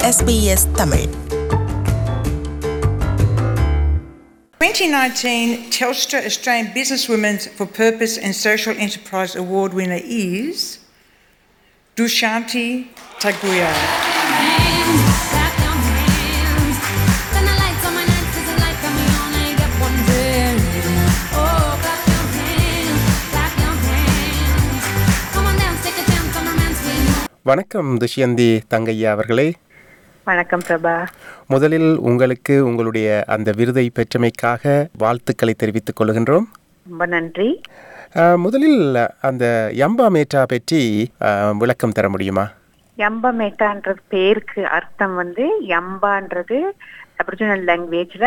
SBS Tamil 2019 Telstra Australian Businesswomen for Purpose and Social Enterprise Award winner is Dushanti Taguya. Clap your hands. Turn the lights on my nights, there's a light coming on, I get one day. Oh, clap your hands, clap your hands. Come on dance, take a chance on romance with me. வணக்கம் துஷ்யந்தி தங்கையா அவர்களே வணக்கம் பிரபா முதலில் உங்களுக்கு உங்களுடைய அந்த விருதை பெற்றமைக்காக வாழ்த்துக்களை தெரிவித்துக் கொள்கின்றோம் ரொம்ப நன்றி அஹ், முதலில் அந்த யம்பா மேட்டா பற்றி அஹ், விளக்கம் தர முடியுமா யம்பமேட்டான்றது பேருக்கு அர்த்தம் வந்து யம்பான்றது அப்ரிஜினல் லாங்குவேஜ்ல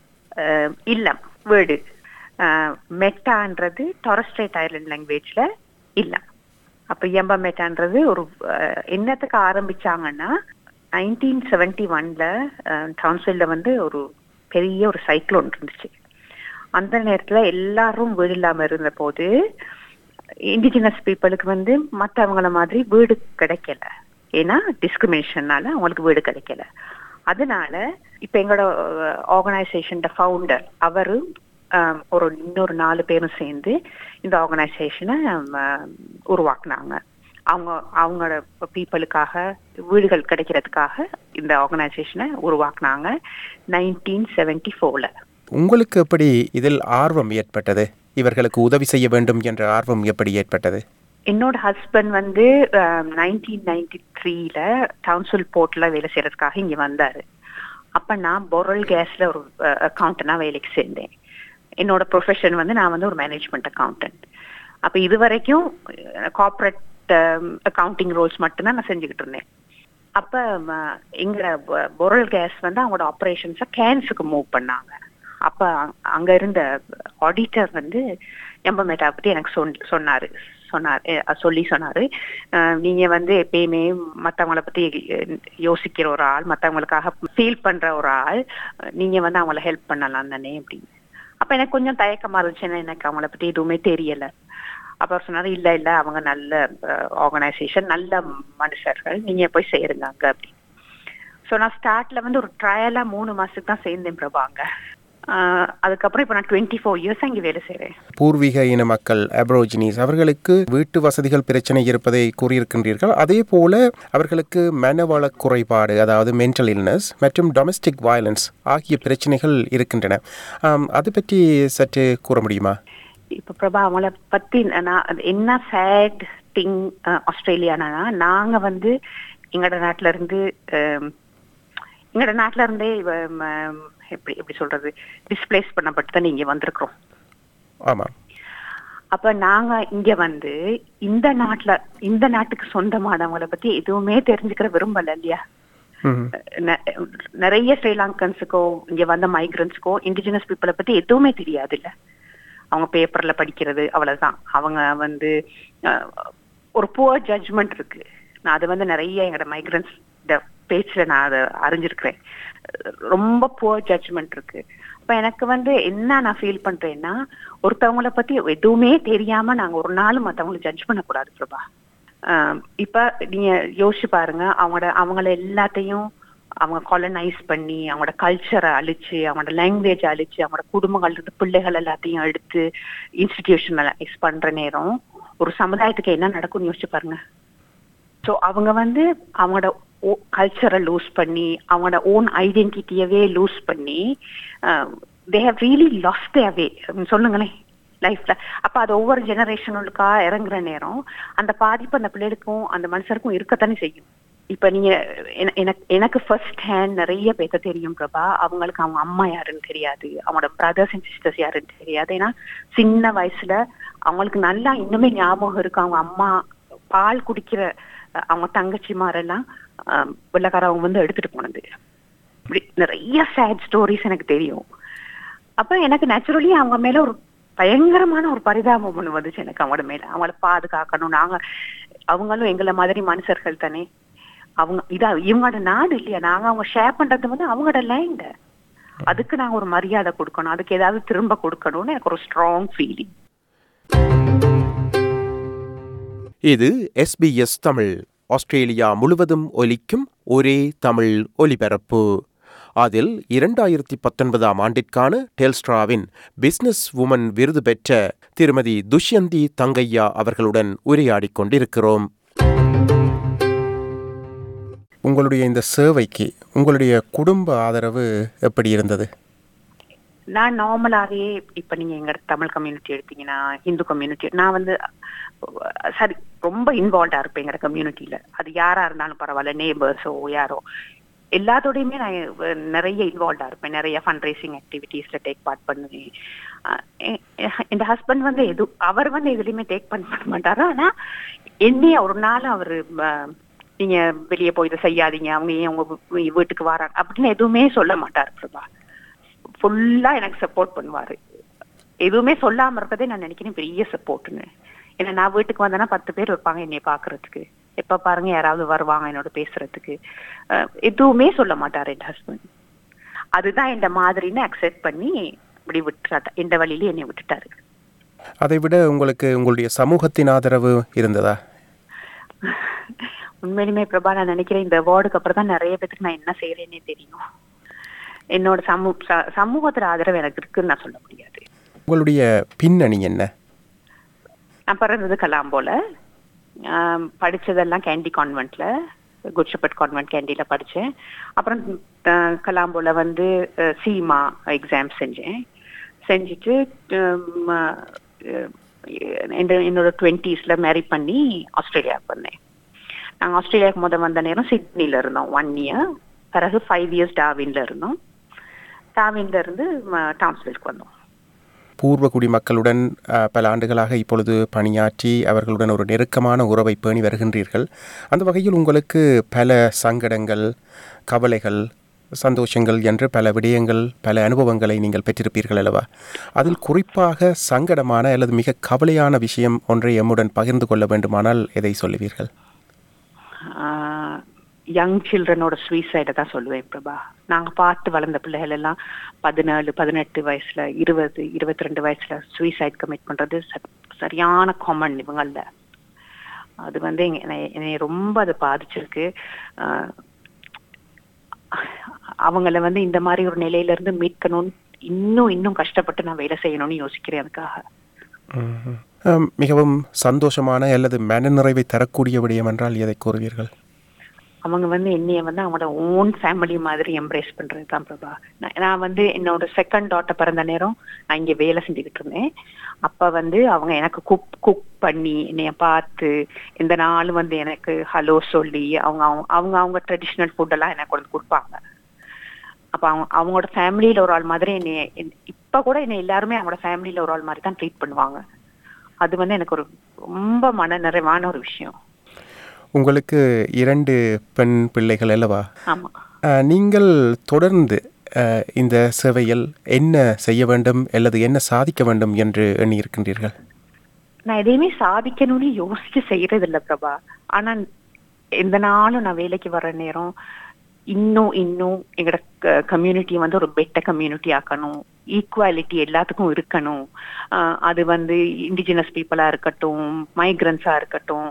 இல்லம் வீடு அஹ், மெட்டான்றது டொரஸ்ட்ரேட் ஐலண்ட் லாங்குவேஜ்ல இல்லம் அப்ப யம்பமேட்டான்றது ஒரு அஹ், என்னத்துக்கு ஆரம்பிச்சாங்கன்னா நைன்டீன் செவன்டி ஒன்ல டவுன்சில்ல வந்து ஒரு பெரிய ஒரு சைக்ளோன் இருந்துச்சு அந்த நேரத்துல எல்லாரும் வீடு இல்லாம இருந்த போது இண்டிஜினஸ் பீப்புளுக்கு வந்து மற்றவங்கள மாதிரி வீடு கிடைக்கல ஏன்னா டிஸ்கிரிமினேஷன்னால அவங்களுக்கு வீடு கிடைக்கல அதனால இப்ப எங்களோட ஆர்கனைசேஷன் ஃபவுண்டர் அவரு ஆம், ஒரு இன்னொரு நாலு பேரும் சேர்ந்து இந்த ஆர்கனைசேஷனை உருவாக்குனாங்க அவங்க அவங்களோட பீப்புளுக்காக வீடுகள் கிடைக்கிறதுக்காக இந்த ஆர்கனைசேஷனை உருவாக்குனாங்க நைன்டீன் செவன்டி ஃபோர்ல உங்களுக்கு எப்படி இதில் ஆர்வம் ஏற்பட்டது இவர்களுக்கு உதவி செய்ய வேண்டும் என்ற ஆர்வம் எப்படி ஏற்பட்டது என்னோட ஹஸ்பண்ட் வந்து நைன்டீன் நைன்டி த்ரீல டவுன்சில் போர்ட்ல வேலை செய்யறதுக்காக இங்க வந்தாரு அப்ப நான் பொரல் கேஸ்ல ஒரு அக்கௌண்டனா வேலைக்கு சேர்ந்தேன் என்னோட ப்ரொஃபஷன் வந்து நான் வந்து ஒரு மேனேஜ்மெண்ட் அக்கௌண்டன்ட் அப்ப இது வரைக்கும் கார்ப்பரேட் அக்கவுண்டிங் ரோல்ஸ் மட்டும்தான் நான் செஞ்சுக்கிட்டு இருந்தேன் அப்ப ம, எங்க பொரல் கேஸ் வந்து அவங்களோட ஆப்ரேஷன்ஸை கேன்ஸுக்கு மூவ் பண்ணாங்க அப்ப அங்க- அங்க இருந்த ஆடிட்டர் வந்து எம்பமேட்டா பத்தி எனக்கு சொன் சொன்னாரு சொன்னார் அஹ் சொல்லி சொன்னாரு அஹ் நீங்க வந்து எப்பயுமே மத்தவங்கள பத்தி அஹ், யோசிக்கிற ஒரு ஆள் மத்தவங்களுக்காக ஃபீல் பண்ற ஒரு ஆள் அஹ், நீங்க வந்து அவங்கள ஹெல்ப் பண்ணலாம் தானே அப்படின்னு அப்ப எனக்கு கொஞ்சம் தயக்கமா இருந்துச்சுன்னா எனக்கு அவங்கள பத்தி எதுவுமே தெரியல அப்ப அவர் சொன்னாரு இல்ல இல்ல அவங்க நல்ல ஆர்கனைசேஷன் நல்ல மனுஷர்கள் நீங்க போய் சேருங்க அங்க அப்படின்னு ஸோ நான் ஸ்டார்ட்ல வந்து ஒரு ட்ரையலா மூணு மாசத்துக்கு தான் சேர்ந்தேன் பிரபாங்க ஆஹ் அதுக்கப்புறம் இப்ப நான் டுவெண்ட்டி ஃபோர் இயர்ஸ் இங்க வேலை செய்றேன் பூர்வீக இன மக்கள் அப்ரோஜினிஸ் அவர்களுக்கு வீட்டு வசதிகள் பிரச்சனை இருப்பதை கூறியிருக்கின்றீர்கள் அதே போல அவர்களுக்கு மனவள குறைபாடு அதாவது மென்டல் இல்னஸ் மற்றும் டொமஸ்டிக் வயலன்ஸ் ஆகிய பிரச்சனைகள் இருக்கின்றன ஆம், அது பற்றி சற்று கூற முடியுமா இப்ப பிரபா அவங்கள பத்தி நான் அது என்ன சேட் திங் ஆஸ்திரேலியானா நாங்க வந்து எங்களோட நாட்டுல இருந்து ஆம், எங்களோட நாட்டுல இருந்தே இவ, ம, எப்படி எப்படி சொல்றது டிஸ்பிளேஸ் பண்ணப்பட்டு தான் இங்க வந்திருக்கிறோம் ஆமாம் அப்ப நாங்க இங்க வந்து இந்த நாட்டுல இந்த நாட்டுக்கு சொந்தமானவங்கள பத்தி எதுவுமே தெரிஞ்சுக்கிற விரும்பல இல்லையா ம் நெ- நிறைய ஸ்ரீலங்கன்ஸுக்கோ இங்க வந்த மைக்ரன்ஸுக்கோ இண்டிஜினஸ் பீப்புளை பத்தி எதுவுமே தெரியாது இல்ல அவங்க பேப்பர்ல படிக்கிறது அவ்வளவுதான் அவங்க வந்து அஹ், ஒரு புவர் ஜட்ஜ்மெண்ட் இருக்கு நான் அது வந்து நிறைய எங்களோட மைக்ரன்ஸ் பேச்சுல நான் அதை அறிஞ்சிருக்கிறேன் ரொம்ப புவர் ஜட்ஜ்மெண்ட் இருக்கு அப்ப எனக்கு வந்து என்ன நான் ஃபீல் பண்றேன்னா ஒருத்தவங்கள பத்தி எதுவுமே தெரியாம நாங்க ஒரு நாள் மத்தவங்களை ஜட்ஜ் பண்ணக்கூடாது பிரபா ஆஹ் இப்ப நீங்க யோசிச்சு பாருங்க அவங்களோட அவங்கள எல்லாத்தையும் அவங்க காலனைஸ் பண்ணி அவங்களோட கல்ச்சரை அழிச்சு அவங்களோட லாங்குவேஜ் அழிச்சு அவங்களோட குடும்பங்கள் இருந்து பிள்ளைகள் எல்லாத்தையும் எடுத்து இன்ஸ்டிடியூஷனலைஸ் பண்ற நேரம் ஒரு சமுதாயத்துக்கு என்ன நடக்கும்னு யோசிச்சு பாருங்க ஸோ அவங்க வந்து அவங்களோட கல்ச்சரை லூஸ் பண்ணி அவங்களோட ஓன் ஐடென்டிட்டியவே லூஸ் பண்ணி they have really lost their way சொல்லுங்களேன் லைஃப்ல அப்ப அது ஒவ்வொரு ஜெனரேஷனுக்கா இறங்குற நேரம் அந்த பாதிப்பு அந்த பிள்ளைகளுக்கும் அந்த மனுஷருக்கும் இருக்கத்தானே செய்யும் இப்ப நீங்க என- எனக்கு எனக்கு ஃபர்ஸ்ட் ஹேண்ட் நிறைய பேத்த தெரியும் பிரபா அவங்களுக்கு அவங்க அம்மா யாருன்னு தெரியாது அவங்களோட பிரதர்ஸ் அண்ட் சிஸ்டர்ஸ் யாருன்னு தெரியாது ஏன்னா சின்ன வயசுல அவங்களுக்கு நல்லா இன்னுமே ஞாபகம் இருக்கு அவங்க அம்மா பால் குடிக்கிற அஹ், அவங்க தங்கச்சிமாரெல்லாம் அஹ், வெள்ளக்காரவங்க வந்து எடுத்துட்டு போனது இப்படி நிறைய சேட் ஸ்டோரிஸ் எனக்கு தெரியும் அப்ப எனக்கு நேச்சுரலி அவங்க மேல ஒரு பயங்கரமான ஒரு பரிதாபம் ஒண்ணு வந்துச்சு எனக்கு அவங்களோட மேல அவங்கள பாதுகாக்கணும் நாங்க அவங்களும் எங்களை மாதிரி மனுஷர்கள் தானே அவங்க இதா இவங்களோட நாடு இல்லையா நாங்க அவங்க ஷேர் பண்றது வந்து அவங்களோட லேண்ட் அதுக்கு நாங்க ஒரு மரியாதை கொடுக்கணும் அதுக்கு ஏதாவது திரும்ப கொடுக்கணும்னு எனக்கு ஒரு ஸ்ட்ராங் ஃபீலிங் இது எஸ்பிஎஸ் தமிழ் ஆஸ்திரேலியா முழுவதும் ஒலிக்கும் ஒரே தமிழ் ஒலிபரப்பு அதில் இரண்டாயிரத்தி பத்தொன்பதாம் ஆண்டிற்கான டெல்ஸ்ட்ராவின் பிசினஸ் உமன் விருது பெற்ற திருமதி துஷ்யந்தி தங்கையா அவர்களுடன் உரையாடிக் கொண்டிருக்கிறோம் உங்களுடைய இந்த சேவைக்கு உங்களுடைய குடும்ப ஆதரவு எப்படி இருந்தது நான் நார்மலாவே இப்ப நீங்க எங்க தமிழ் கம்யூனிட்டி எடுத்தீங்கன்னா ஹிந்து கம்யூனிட்டி நான் வந்து அஹ், சரி ரொம்ப இன்வால்வ்டா இருப்பேன் எங்க கம்யூனிட்டியில அது யாரா இருந்தாலும் பரவாயில்ல நேபர்ஸோ யாரோ எல்லாத்தோடையுமே நான் அஹ், நிறைய இன்வால்வ்டா இருப்பேன் நிறைய ஃபண்ட் ரைசிங் ஆக்டிவிட்டீஸ்ல டேக் பார்ட் பண்ணுவேன் அஹ், எ- எ- என் ஹஸ்பண்ட் வந்து எது அவர் வந்து எதுலயுமே டேக் பண்ண மாட்டாரு ஆனா என்னைய ஒரு நாள் அவரு அஹ், நீங்க வெளியே போய் இதை செய்யாதீங்க அவங்க ஏன் உங்க வீ- வீட்டுக்கு வராங்க அப்படின்னு எதுவுமே சொல்ல மாட்டாரு பிரபா ஃபுல்லா எனக்கு சப்போர்ட் பண்ணுவாரு எதுவுமே சொல்லாம இருக்கதே நான் நினைக்கிறேன் பெரிய சப்போர்ட்னு ஏன்னா நான் வீட்டுக்கு வந்தேன்னா பத்து பேர் இருப்பாங்க என்னைய பாக்குறதுக்கு எப்ப பாருங்க யாராவது வருவாங்க என்னோட பேசுறதுக்கு அஹ், எதுவுமே சொல்ல மாட்டாரு என் ஹஸ்பண்ட் அதுதான் இந்த மாதிரின்னு அக்செப்ட் பண்ணி இப்படி விட்டுறாட்ட இந்த வழியில என்னை விட்டுட்டாரு அதை விட உங்களுக்கு உங்களுடைய சமூகத்தின் ஆதரவு இருந்ததா உண்மையிலுமே பிரபா நான் நினைக்கிறேன் இந்த அவார்டுக்கு அப்புறம் தான் நிறைய பேத்துக்கு நான் என்ன செய்யறேன்னே தெரியும் என்னோட சமூ ச- சமூகத்துல ஆதரவு எனக்கு இருக்குன்னு நான் சொல்ல முடியாது உங்களுடைய பின்னணி என்ன நான் பிறந்தது கலாம்போல ஆம், படிச்சதெல்லாம் கேண்டி கான்வென்ட்ல குட்ஷப்பட் கான்வென்ட் கேண்டில படிச்சேன் அப்புறம் அஹ், கலாம்போல வந்து அஹ், சீமா எக்ஸாம் செஞ்சேன் செஞ்சுட்டு ஹம், அஹ், என்னோட- என்னோட டுவெண்ட்டீஸ்ல மேரி பண்ணி ஆஸ்திரேலியாவுக்கு வந்தேன் நாங்கள் ஆஸ்திரேலியாவுக்கு முத வந்த நேரம் சிட்னில இருந்தோம் ஒன் இயர் பிறகு ஃபைவ் இயர்ஸ் டாவின்ல இருந்தோம் டாவின்ல இருந்து டாம்ஸ்வில்க்கு வந்தோம் பூர்வ குடிமக்களுடன் அஹ், பல ஆண்டுகளாக இப்பொழுது பணியாற்றி அவர்களுடன் ஒரு நெருக்கமான உறவை பேணி வருகின்றீர்கள் அந்த வகையில் உங்களுக்கு பல சங்கடங்கள் கவலைகள் சந்தோஷங்கள் என்று பல விடயங்கள் பல அனுபவங்களை நீங்கள் பெற்றிருப்பீர்கள் அல்லவா அதில் குறிப்பாக சங்கடமான அல்லது மிக கவலையான விஷயம் ஒன்றை எம்முடன் பகிர்ந்து கொள்ள வேண்டுமானால் எதை சொல்லுவீர்கள் யங் சில்ட்ரனோட சூசைடை தான் சொல்லுவேன் பிரபா நாங்க பார்த்து வளர்ந்த பிள்ளைகள் எல்லாம் பதினேழு பதினெட்டு வயசுல இருபது இருபத்தி ரெண்டு வயசுல சூசைட் கமிட் பண்றது ச- சரியான காமன் இவங்கள்ல அது வந்து எங்க- என்னை- என்னை ரொம்ப அது பாதிச்சிருக்கு ஆஹ் அவங்கள வந்து இந்த மாதிரி ஒரு நிலையில இருந்து மீட்கணும்னு இன்னும் இன்னும் கஷ்டப்பட்டு நான் வேலை செய்யணும்னு யோசிக்கிறேன் அதுக்காக அஹ், மிகவும் சந்தோஷமான அல்லது மனநிறைவை தரக்கூடிய விடயம் என்றால் எதை கூறுவீர்கள் அவங்க வந்து என்னைய வந்து அவங்களோட ஓன் ஃபேமிலி மாதிரி எம்ப்ரேஸ் பண்றது தான் பிரபா நான் நான் வந்து என்னோட செகண்ட் டாட்டர் பிறந்த நேரம் நான் இங்க வேலை செஞ்சுக்கிட்டு இருந்தேன் அப்ப வந்து அவங்க எனக்கு குக் குக் பண்ணி என்னைய பார்த்து இந்த நாள் வந்து எனக்கு ஹலோ சொல்லி அவங்க அவங்க அவங்க அவங்க ட்ரெடிஷ்னல் ஃபுட் எல்லாம் எனக்கு வந்து கொடுப்பாங்க அப்ப அவங்க அவங்களோட ஃபேமிலியில ஒரு ஆள் மாதிரி என்னைய என்- இப்ப கூட என்னை எல்லாருமே அவங்களோட ஃபேமிலியில ஒரு ஆள் மாதிரி தான் ட்ரீட் பண்ணுவாங்க அது வந்து எனக்கு ஒரு ரொம்ப மன நிறைவான ஒரு விஷயம் உங்களுக்கு இரண்டு பெண் பிள்ளைகள் அல்லவா ஆமா அஹ், நீங்கள் தொடர்ந்து அஹ், இந்த சேவையில் என்ன செய்ய வேண்டும் அல்லது என்ன சாதிக்க வேண்டும் என்று எண்ணியிருக்கின்றீர்கள் நான் எதையுமே சாதிக்கணும்னு யோசிச்சு செய்யறது இல்ல பிரபா ஆனா எந்த நாளும் நான் வேலைக்கு வர நேரம் இன்னும் இன்னும் எங்களோட கம்யூனிட்டி வந்து ஒரு பெட்டர் கம்யூனிட்டி ஆக்கணும் ஈக்குவாலிட்டி எல்லாத்துக்கும் இருக்கணும் ஆஹ் அது வந்து இண்டிஜினஸ் பீப்புளா இருக்கட்டும் மைக்ரன்ஸா இருக்கட்டும்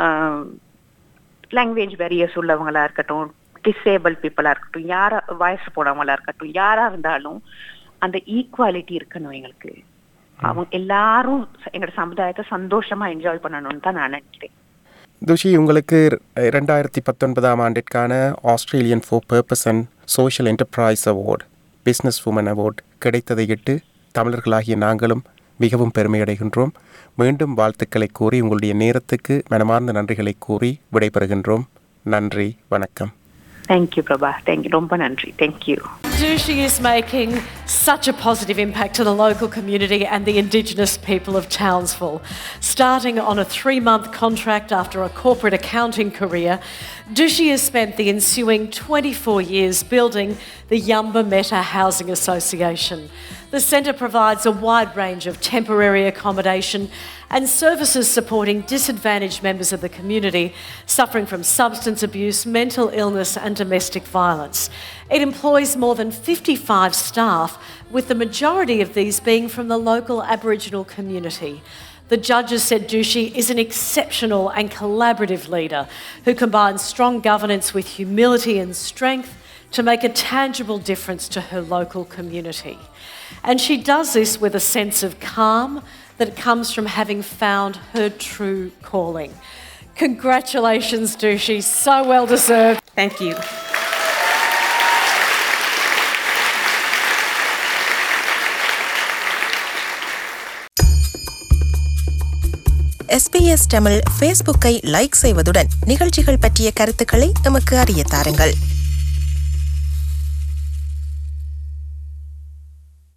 லாங்குவேஜ் பேரியர்ஸ் உள்ளவங்களா இருக்கட்டும் டிசேபிள் பீப்புளா இருக்கட்டும் யாரா வயசு போனவங்களா இருக்கட்டும் யாரா இருந்தாலும் அந்த ஈக்குவாலிட்டி இருக்கணும் எங்களுக்கு அவங்க எல்லாரும் ச- எங்களோட சமுதாயத்தை சந்தோஷமா என்ஜாய் பண்ணணும்னு தான் நான் நினைக்கிறேன் துஷி உங்களுக்கு ரெண்டாயிரத்தி பத்தொன்பதாம் ஆண்டிற்கான Australian for purpose and social enterprise award business woman award கிடைத்ததையிட்டு தமிழர்களாகிய நாங்களும் மிகவும் பெருமையடைகின்றோம் மீண்டும் வாழ்த்துக்களை கூறி உங்களுடைய நேரத்துக்கு மனமார்ந்த நன்றிகளை கூறி விடைபெறுகின்றோம் நன்றி வணக்கம் தேங்க்யூ பிரபா தேங்க்யூ ரொம்ப நன்றி thank you Dushi is making such a positive impact to the local community and the Indigenous people of Townsville. Starting on a three month contract after a corporate accounting career, Dushi has spent the ensuing 24 years building the Yumba Meta Housing Association. The centre provides a wide range of temporary accommodation and services supporting disadvantaged members of the community suffering from substance abuse, mental illness, and domestic violence. It employs more than 55 staff, with the majority of these being from the local Aboriginal community. The judges said Dushi is an exceptional and collaborative leader who combines strong governance with humility and strength to make a tangible difference to her local community. And she does this with a sense of calm that comes from having found her true calling. Congratulations, Dushi. So well deserved. Thank you. SBS Tamil ஃபேஸ்புக்கை லைக் செய்வதுடன் நிகழ்ச்சிகள் பற்றிய கருத்துக்களை எமக்கு அறிய தாருங்கள்